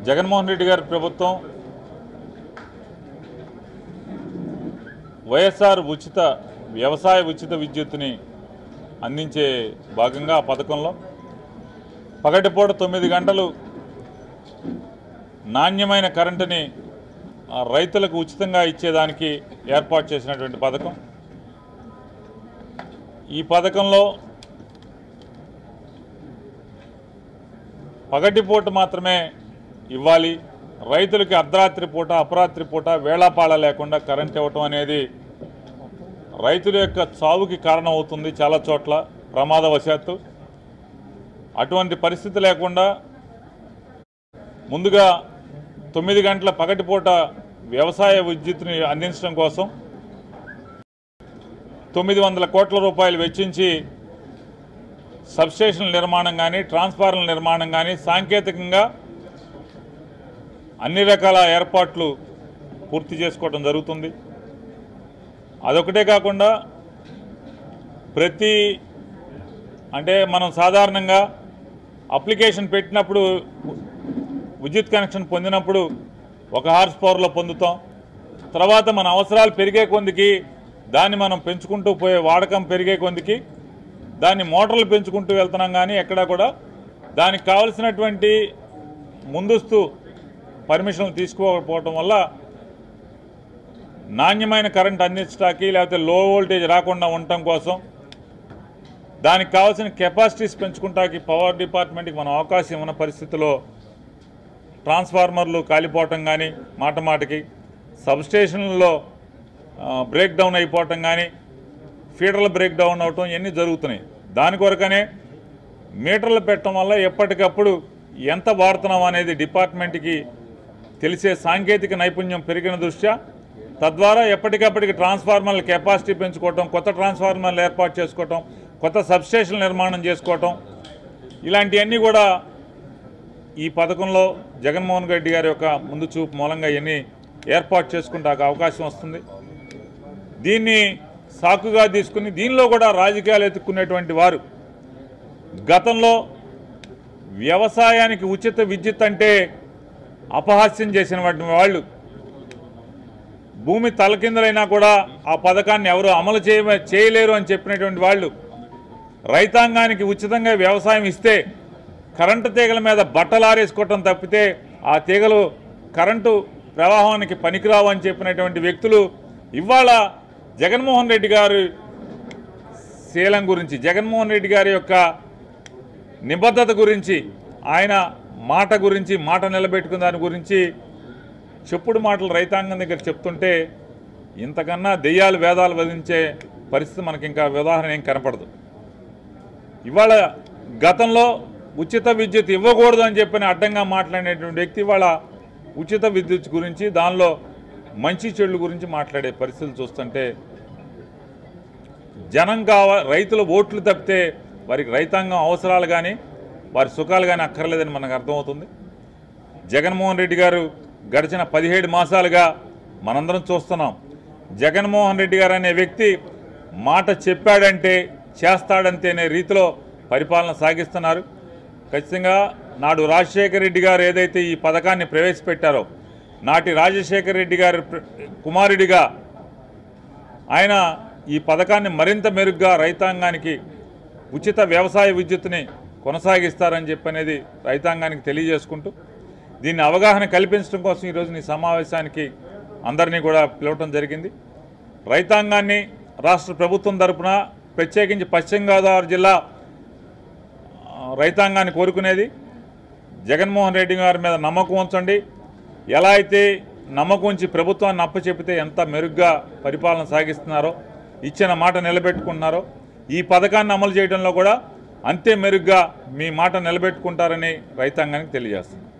జగన్మోహన్ రెడ్డి గారి ప్రభుత్వం వైఎస్ఆర్ ఉచిత వ్యవసాయ ఉచిత విద్యుత్తుని అందించే భాగంగా ఆ పథకంలో పగటిపూట తొమ్మిది గంటలు నాణ్యమైన కరెంటుని ఆ, రైతులకు ఉచితంగా ఇచ్చేదానికి ఏర్పాటు చేసినటువంటి పథకం ఈ పథకంలో పగటిపూట మాత్రమే ఇవ్వాలి రైతులకి అర్ధరాత్రి పూట అపరాత్రి పూట వేళాపాళ లేకుండా కరెంట్ ఇవ్వటం అనేది రైతుల యొక్క చావుకి కారణం అవుతుంది చాలా చోట్ల ప్రమాదవశాత్తు అటువంటి పరిస్థితి లేకుండా ముందుగా తొమ్మిది గంటల పగటిపూట వ్యవసాయ విద్యుత్తుని అందించడం కోసం తొమ్మిది వందల కోట్ల రూపాయలు వెచ్చించి సబ్స్టేషన్ల నిర్మాణం కానీ ట్రాన్స్ఫార్మర్ల నిర్మాణం కానీ సాంకేతికంగా అన్ని రకాల ఏర్పాట్లు పూర్తి చేసుకోవడం జరుగుతుంది అదొకటే కాకుండా ప్రతి అంటే మనం సాధారణంగా అప్లికేషన్ పెట్టినప్పుడు విద్యుత్ కనెక్షన్ పొందినప్పుడు ఒక హార్స్ పవర్లో పొందుతాం తర్వాత మన అవసరాలు పెరిగే కొందికి దాన్ని మనం పెంచుకుంటూ పోయే వాడకం పెరిగే కొందికి దాన్ని మోటార్లు పెంచుకుంటూ వెళ్తున్నాం కానీ ఎక్కడా కూడా దానికి కావలసినటువంటి ముందస్తు పర్మిషన్లు తీసుకోకపోవటం వల్ల నాణ్యమైన కరెంట్ అందించడానికి లేకపోతే లో వోల్టేజ్ రాకుండా ఉండటం కోసం దానికి కావాల్సిన కెపాసిటీస్ పెంచుకుంటానికి పవర్ డిపార్ట్మెంట్కి మనం అవకాశం ఉన్న పరిస్థితిలో ట్రాన్స్ఫార్మర్లు కాలిపోవటం కానీ మాట మాటకి సబ్స్టేషన్లలో బ్రేక్ డౌన్ అయిపోవటం కానీ ఫీడర్లు బ్రేక్ డౌన్ అవటం ఇవన్నీ జరుగుతున్నాయి దాని కొరకనే మీటర్లు పెట్టడం వల్ల ఎప్పటికప్పుడు ఎంత వాడుతున్నాం అనేది డిపార్ట్మెంట్కి తెలిసే సాంకేతిక నైపుణ్యం పెరిగిన దృష్ట్యా తద్వారా ఎప్పటికప్పటికి ట్రాన్స్ఫార్మర్ల కెపాసిటీ పెంచుకోవటం కొత్త ట్రాన్స్ఫార్మర్లు ఏర్పాటు చేసుకోవటం కొత్త సబ్స్టేషన్ నిర్మాణం చేసుకోవటం ఇలాంటివన్నీ కూడా ఈ పథకంలో జగన్మోహన్ రెడ్డి గారి యొక్క ముందు చూపు మూలంగా ఇవన్నీ ఏర్పాటు చేసుకుంటే అవకాశం వస్తుంది దీన్ని సాకుగా తీసుకుని దీనిలో కూడా రాజకీయాలు ఎత్తుక్కునేటువంటి వారు గతంలో వ్యవసాయానికి ఉచిత విద్యుత్ అంటే అపహాస్యం చేసిన వాటి వాళ్ళు భూమి తలకిందులైనా కూడా ఆ పథకాన్ని ఎవరు అమలు చేయ చేయలేరు అని చెప్పినటువంటి వాళ్ళు రైతాంగానికి ఉచితంగా వ్యవసాయం ఇస్తే కరెంటు తీగల మీద బట్టలు ఆరేసుకోవటం తప్పితే ఆ తీగలు కరెంటు ప్రవాహానికి పనికిరావు అని చెప్పినటువంటి వ్యక్తులు ఇవాళ జగన్మోహన్ రెడ్డి గారి శీలం గురించి జగన్మోహన్ రెడ్డి గారి యొక్క నిబద్ధత గురించి ఆయన మాట గురించి మాట నిలబెట్టుకున్న దాని గురించి చెప్పుడు మాటలు రైతాంగం దగ్గర చెప్తుంటే ఇంతకన్నా దెయ్యాలు వేదాలు వదిలించే పరిస్థితి మనకి ఇంకా ఉదాహరణ ఏం కనపడదు ఇవాళ గతంలో ఉచిత విద్యుత్ ఇవ్వకూడదు అని చెప్పిన అడ్డంగా మాట్లాడినటువంటి వ్యక్తి ఇవాళ ఉచిత విద్యుత్ గురించి దానిలో మంచి చెడుల గురించి మాట్లాడే పరిస్థితులు చూస్తుంటే జనం కావ రైతుల ఓట్లు తప్పితే వారికి రైతాంగం అవసరాలు కానీ వారి సుఖాలు కానీ అక్కర్లేదని మనకు అర్థమవుతుంది జగన్మోహన్ రెడ్డి గారు గడిచిన పదిహేడు మాసాలుగా మనందరం చూస్తున్నాం జగన్మోహన్ రెడ్డి గారు అనే వ్యక్తి మాట చెప్పాడంటే చేస్తాడంతే అనే రీతిలో పరిపాలన సాగిస్తున్నారు ఖచ్చితంగా నాడు రాజశేఖర రెడ్డి గారు ఏదైతే ఈ పథకాన్ని ప్రవేశపెట్టారో నాటి రాజశేఖర రెడ్డి గారి ప్ర- కుమారుడిగా ఆయన ఈ పథకాన్ని మరింత మెరుగ్గా రైతాంగానికి ఉచిత వ్యవసాయ విద్యుత్తుని కొనసాగిస్తారని చెప్పనేది రైతాంగానికి తెలియజేసుకుంటూ దీన్ని అవగాహన కల్పించడం కోసం ఈరోజు ఈ సమావేశానికి అందరినీ కూడా పిలవటం జరిగింది రైతాంగాన్ని రాష్ట్ర ప్రభుత్వం తరపున ప్రత్యేకించి పశ్చిమ గోదావరి జిల్లా ఆ, రైతాంగాన్ని కోరుకునేది జగన్మోహన్ రెడ్డి గారి మీద నమ్మకం ఉంచండి ఎలా అయితే నమ్మకం ఉంచి ప్రభుత్వాన్ని అప్పచెపితే ఎంత మెరుగ్గా పరిపాలన సాగిస్తున్నారో ఇచ్చిన మాట నిలబెట్టుకుంటున్నారో ఈ పథకాన్ని అమలు చేయడంలో కూడా అంతే మెరుగ్గా మీ మాట నిలబెట్టుకుంటారని రైతాంగానికి తెలియజేస్తున్నాం